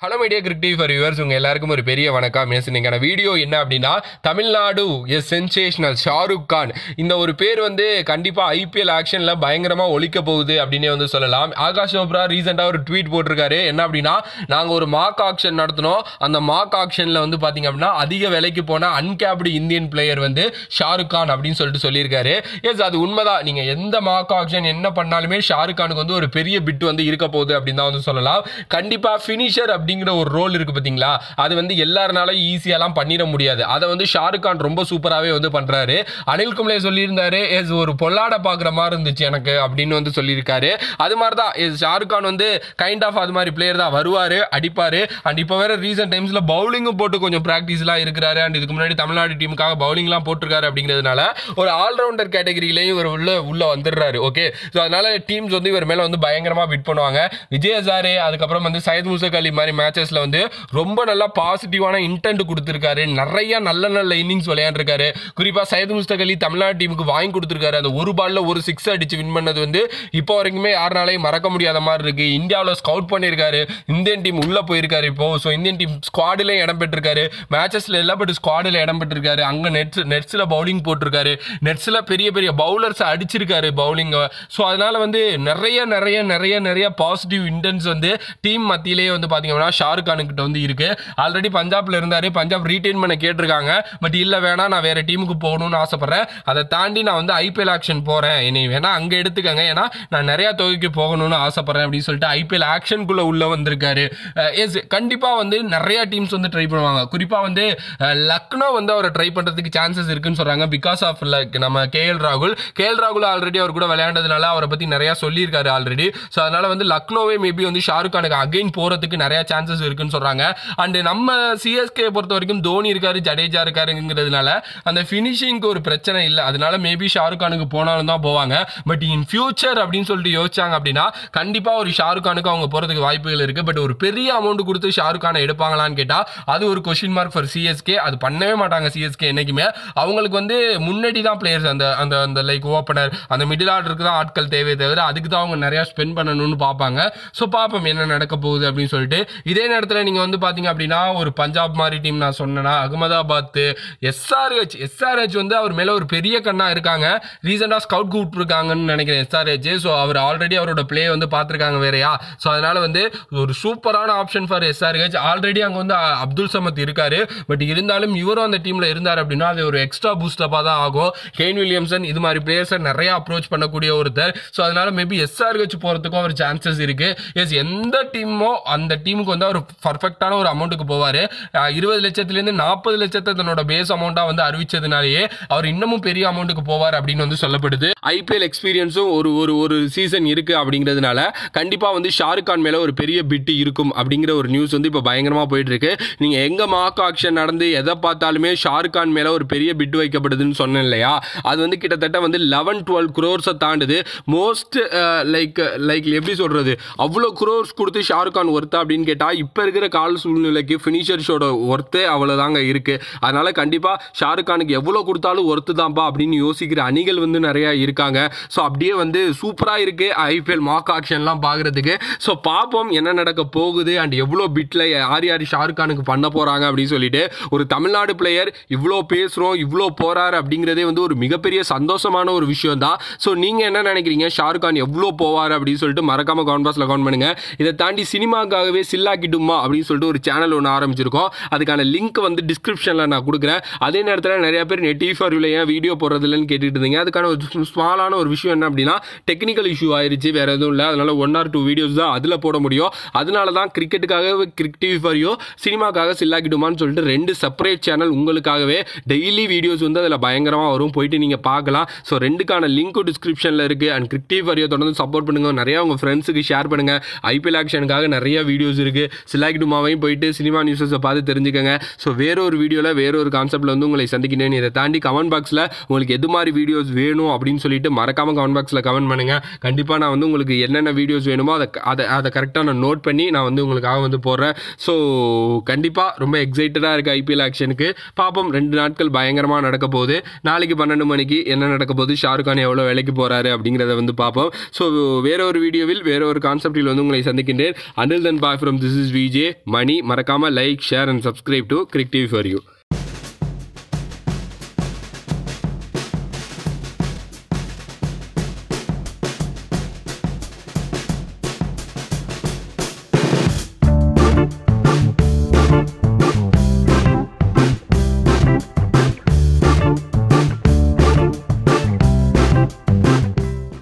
hello media Cric TV for viewers உங்கள் எல்லாருக்கும் ஒரு பெரிய வணக்கம் எஸ் இன்னைக்கான வீடியோ என்ன அப்படின்னா தமிழ்நாடு எஸ் சென்சேஷனல் ஷாருக் கான் இந்த ஒரு பேர் வந்து கண்டிப்பாக ஐபிஎல் ஆக்ஷனில் பயங்கரமாக ஒழிக்க போகுது அப்படின்னே வந்து சொல்லலாம் ஆகாஷ் சோப்ரா ரீசெண்டாக ஒரு ட்வீட் போட்டிருக்காரு என்ன அப்படின்னா நாங்கள் ஒரு மார்க் ஆக்ஷன் நடத்தினோம் அந்த மார்க் ஆக்ஷனில் வந்து பார்த்தீங்க அப்படின்னா அதிக விலைக்கு போன அன்கேப்டு இந்தியன் பிளேயர் வந்து ஷாருக் கான் அப்படின்னு சொல்லிட்டு சொல்லியிருக்காரு எஸ் அது உண்மைதான் நீங்கள் எந்த மார்க் ஆக்ஷன் என்ன பண்ணாலுமே ஷாருக் கானுக்கு வந்து ஒரு பெரிய பிட் வந்து இருக்க போகுது அப்படின்னு தான் வந்து சொல்லலாம் கண்டிப்பாக ஃபினிஷர் அப்படிங்கிற ஒரு ரோல் இருக்கு பார்த்தீங்களா அது வந்து எல்லாருனாலும் ஈஸியாலாம் பண்ணிட முடியாது அதை வந்து ஷாருக் கான் ரொம்ப சூப்பராகவே வந்து பண்ணுறாரு அனில் கும்ளே சொல்லியிருந்தாரு எஸ் ஒரு பொல்லாட பார்க்குற மாதிரி இருந்துச்சு எனக்கு அப்படின்னு வந்து சொல்லியிருக்காரு அது மாதிரி தான் எஸ் ஷாருக் கான் வந்து கைண்ட் ஆஃப் அது மாதிரி பிளேயர் தான் வருவார் அடிப்பார் அண்ட் இப்போ வேற ரீசெண்ட் டைம்ஸில் பவுலிங்கும் போட்டு கொஞ்சம் ப்ராக்டிஸ்லாம் இருக்கிறாரு அண்ட் இதுக்கு முன்னாடி தமிழ்நாடு டீமுக்காக பவுலிங்லாம் போட்டிருக்காரு அப்படிங்கிறதுனால ஒரு ஆல்ரவுண்டர் கேட்டகரியிலையும் இவர் உள்ள உள்ள வந்துடுறாரு ஓகே ஸோ அதனால டீம்ஸ் வந்து இவர் மேலே வந்து பயங்கரமாக பிட் பண்ணுவாங்க விஜய் ஹசாரே அதுக்கப்புறம் வந்து சையத் முசக் அலி மாதிரி மேட்சஸில் வந்து ரொம்ப நல்லா பாசிட்டிவான இன்டென்ட் கொடுத்துருக்காரு நிறைய நல்ல நல்ல இன்னிங்ஸ் விளையாண்டுருக்காரு குறிப்பாக சையத் முஸ்தக் அலி தமிழ்நாடு டீமுக்கு வாங்கி கொடுத்துருக்காரு அந்த ஒரு பால்ல ஒரு சிக்ஸ் அடிச்சு வின் பண்ணது வந்து இப்போ வரைக்குமே யாருனாலையும் மறக்க முடியாத மாதிரி இருக்கு இந்தியாவில் ஸ்கவுட் பண்ணியிருக்காரு இந்தியன் டீம் உள்ள போயிருக்காரு இப்போ ஸோ இந்தியன் டீம் ஸ்குவாடிலையும் இடம் பெற்றிருக்காரு மேட்சஸ்ல எல்லாம் பட் ஸ்குவாடில் இடம் பெற்றிருக்காரு அங்கே நெட்ஸ் நெட்ஸில் பவுலிங் போட்டிருக்காரு நெட்ஸில் பெரிய பெரிய பவுலர்ஸ் அடிச்சிருக்காரு பவுலிங் ஸோ அதனால வந்து நிறைய நிறைய நிறைய நிறைய பாசிட்டிவ் இன்டென்ஸ் வந்து டீம் மத்தியிலேயே வந்து பார்த்தீங்கன்னா ஷாருக் கானுக்கிட்ட வந்து இருக்கு ஆல்ரெடி பஞ்சாப்ல இருந்தாரு பஞ்சாப் ரீட்டைன் பண்ண கேட்டிருக்காங்க பட் இல்லை வேணா நான் வேற டீமுக்கு போகணும்னு ஆசைப்படுறேன் அதை தாண்டி நான் வந்து ஐபிஎல் ஆக்ஷன் போறேன் என்னை வேணா அங்கே எடுத்துக்கங்க ஏன்னா நான் நிறைய தொகைக்கு போகணும்னு ஆசைப்படுறேன் அப்படின்னு சொல்லிட்டு ஐபிஎல் ஆக்ஷனுக்குள்ள உள்ள வந்திருக்காரு எஸ் கண்டிப்பாக வந்து நிறைய டீம்ஸ் வந்து ட்ரை பண்ணுவாங்க குறிப்பாக வந்து அஹ், லக்னோ வந்து அவரை ட்ரை பண்ணுறதுக்கு சான்சஸ் இருக்குன்னு சொல்கிறாங்க பிகாஸ் ஆஃப் லைக் நம்ம கேஎல் ராகுல் கேஎல் ராகுல் ஆல்ரெடி அவர் கூட விளையாண்டதுனால அவரை பற்றி நிறையா சொல்லியிருக்காரு ஆல்ரெடி ஸோ அதனால வந்து லக்னோவே மேபி வந்து ஷாருக் கானுக்கு அகைன் போகிறதுக்கு நிறைய சான்சஸ் இருக்குன்னு சொல்கிறாங்க அண்ட் நம்ம சிஎஸ்கே பொறுத்த வரைக்கும் தோனி இருக்காரு ஜடேஜா இருக்காருங்கிறதுனால அந்த ஃபினிஷிங்க்கு ஒரு பிரச்சனை இல்லை அதனால மேபி ஷாருக் கானுக்கு போனாலும் தான் போவாங்க பட் இன் ஃபியூச்சர் அப்படின்னு சொல்லிட்டு யோசிச்சாங்க அப்படின்னா கண்டிப்பாக ஒரு ஷாருக் கானுக்கு அவங்க போகிறதுக்கு வாய்ப்புகள் இருக்குது பட் ஒரு பெரிய அமௌண்ட் கொடுத்து ஷாருக் கானை எடுப்பாங்களான்னு கேட்டால் அது ஒரு கொஷின் மார்க் ஃபார் சிஎஸ்கே அது பண்ணவே மாட்டாங்க சிஎஸ்கே என்னைக்குமே அவங்களுக்கு வந்து முன்னாடி தான் பிளேயர்ஸ் அந்த அந்த அந்த லைக் ஓப்பனர் அந்த மிடில் ஆர்டருக்கு தான் ஆட்கள் தேவை தவிர அதுக்கு தான் அவங்க நிறையா ஸ்பெண்ட் பண்ணணும்னு பார்ப்பாங்க ஸோ பார்ப்போம் என்ன நடக்க போகுது அப்படின்னு சொல்லிட்டு இதே நேரத்தில் நீங்கள் வந்து பார்த்தீங்க அப்படின்னா ஒரு பஞ்சாப் மாதிரி டீம் நான் சொன்னேன்னா அகமதாபாத் எஸ்ஆர்ஹெச் எஸ்ஆர்ஹெச் வந்து அவர் மேலே ஒரு பெரிய கண்ணா இருக்காங்க ரீசெண்டாக ஸ்கவுட் கூப்பிட்டுருக்காங்கன்னு நினைக்கிறேன் எஸ்ஆர்ஹெச் ஸோ அவர் ஆல்ரெடி அவரோட ப்ளே வந்து பார்த்துருக்காங்க வேறையா ஸோ அதனால வந்து ஒரு சூப்பரான ஆப்ஷன் ஃபார் எஸ்ஆர்ஹெச் ஆல்ரெடி அங்கே வந்து அ- அப்துல் சமத் இருக்காரு பட் இருந்தாலும் இவரும் அந்த டீமில் இருந்தார் அப்படின்னா அது ஒரு எக்ஸ்ட்ரா பூஸ்டப்பாக தான் ஆகும் கெயின் வில்லியம்சன் இது மாதிரி பிளேயர்ஸை நிறைய அப்ரோச் பண்ணக்கூடிய ஒருத்தர் ஸோ அதனால மேபி எஸ்ஆர்ஹெச் போகிறதுக்கும் ஒரு சான்சஸ் இருக்கு எஸ் எந்த டீமோ அந்த டீமுக்கு வந்து அவர் பர்ஃபெக்டான ஒரு அமௌண்ட்டுக்கு போவார் இருபது லட்சத்துலேருந்து நாற்பது லட்சத்தை தன்னோட பேஸ் அமௌண்ட்டாக வந்து அறிவிச்சதுனாலேயே அவர் இன்னமும் பெரிய அமௌண்ட்டுக்கு போவார் அப்படின்னு வந்து சொல்லப்படுது ஐபிஎல் எக்ஸ்பீரியன்ஸும் ஒரு ஒரு ஒரு சீசன் இருக்கு அப்படிங்கிறதுனால கண்டிப்பாக வந்து ஷாருக் கான் மேலே ஒரு பெரிய பிட்டு இருக்கும் அப்படிங்கிற ஒரு நியூஸ் வந்து இப்போ பயங்கரமாக போயிட்டு இருக்கு நீங்கள் எங்கே மார்க் ஆக்ஷன் நடந்து எதை பார்த்தாலுமே ஷாருக் கான் மேலே ஒரு பெரிய பிட் வைக்கப்படுதுன்னு சொன்னேன் இல்லையா அது வந்து கிட்டத்தட்ட வந்து லெவன் டுவெல் குரோர்ஸை தாண்டுது மோஸ்ட் லைக் லைக் எப்படி சொல்கிறது அவ்வளோ குரோர்ஸ் கொடுத்து ஷாருக் கான் ஒர்த்தா அப்படின்னு கேட்டால் இப்போ இருக்கிற கால சூழ்நிலைக்கு ஃபினிஷர்ஸோட ஒர்த்தே அவ்வளோதாங்க இருக்குது அதனால் கண்டிப்பாக ஷாருக் கானுக்கு எவ்வளோ கொடுத்தாலும் ஒர்த்து தான்ப்பா அப்படின்னு யோசிக்கிற அணிகள் வந்து நிறையா இருக்காங்க ஸோ அப்படியே வந்து சூப்பராக இருக்குது ஐபிஎல் மார்க் ஆக்ஷன்லாம் பார்க்குறதுக்கு ஸோ பார்ப்போம் என்ன நடக்க போகுது அண்ட் எவ்வளோ பிட்டில் யார் யார் ஷாருக் கானுக்கு பண்ண போகிறாங்க அப்படின்னு சொல்லிட்டு ஒரு தமிழ்நாடு பிளேயர் இவ்வளோ பேசுகிறோம் இவ்வளோ போகிறாரு அப்படிங்கிறதே வந்து ஒரு மிகப்பெரிய சந்தோஷமான ஒரு விஷயம் தான் ஸோ நீங்கள் என்ன நினைக்கிறீங்க ஷாருக் கான் எவ்வளோ போவார் அப்படின்னு சொல்லிட்டு மறக்காம கவுண்ட் பாக்ஸில் கவுண்ட் பண்ணுங்க இதை தாண்டி சினிமாக்காகவே சில்லாக்கிட்டுமா அப்படின்னு சொல்லிட்டு ஒரு சேனல் ஒன்று ஆரம்பிச்சிருக்கோம் அதுக்கான லிங்க் வந்து டிஸ்கிரிப்ஷனில் நான் கொடுக்குறேன் அதே நேரத்தில் நிறைய பேர் நெட் ஃபார்வில் ஏன் வீடியோ போடுறதில்லன்னு கேட்டுட்டு இருந்தீங்க அதுக்கான ஒரு ஸ்மாலான ஒரு விஷயம் என்ன அப்படின்னா டெக்னிக்கல் இஷ்யூ ஆயிருச்சு வேற எதுவும் இல்லை அதனால ஒன் ஆர் டூ வீடியோஸ் தான் அதில் போட முடியும் அதனால தான் கிரிக்கெட்டுக்காக கிரிக் டிவி ஃபாரியோ சினிமாக்காக சில்லாக்கிடுமான்னு சொல்லிட்டு ரெண்டு செப்பரேட் சேனல் உங்களுக்காகவே டெய்லி வீடியோஸ் வந்து அதில் பயங்கரமாக வரும் போயிட்டு நீங்கள் பார்க்கலாம் ஸோ ரெண்டுக்கான லிங்க்கும் டிஸ்கிரிப்ஷனில் இருக்குது அண்ட் கிரிக் டிவி ஃபாரியோ தொடர்ந்து சப்போர்ட் பண்ணுங்க நிறைய உங்கள் ஃப்ரெண்ட்ஸுக்கு ஷேர் பண்ணுங்கள் ஐபிஎல் ஆக்ஷனுக்காக நிறைய வீடியோஸ் இருக்குது சிலாக்கிடுமாவையும் போயிட்டு சினிமா நியூஸஸை பார்த்து தெரிஞ்சுக்கங்க ஸோ வேற ஒரு வீடியோவில் வேற ஒரு கான்செப்ட்டில் வந்து உங்களை சந்திக்கிறேன் இதை தாண்டி கமெண்ட் பாக்ஸில் உங்களுக்கு எது மாதிரி வீடியோஸ் வேணும் அப்படின்னு சொல்லிட்டு மறக்காம கமெண்ட் பாக்ஸில் கமெண்ட் பண்ணுங்க கண்டிப்பாக நான் வந்து உங்களுக்கு என்னென்ன வீடியோஸ் வேணுமோ அதை அதை அதை கரெக்டாக நான் நோட் பண்ணி நான் வந்து உங்களுக்காக வந்து போடுறேன் ஸோ கண்டிப்பாக ரொம்ப எக்ஸைட்டடாக இருக்குது ஐபிஎல் ஆக்ஷனுக்கு பார்ப்போம் ரெண்டு நாட்கள் பயங்கரமாக நடக்க போகுது நாளைக்கு பன்னெண்டு மணிக்கு என்ன நடக்க போகுது ஷாருக் கான் எவ்வளோ வேலைக்கு போகிறாரு அப்படிங்கிறத வந்து பார்ப்போம் ஸோ வேற ஒரு வீடியோவில் வேற ஒரு கான்செப்டில் வந்து உங்களை சந்திக்கின்றேன் until then bye from this this is V J Mani மறக்காமல் like share and subscribe to Cric TV for you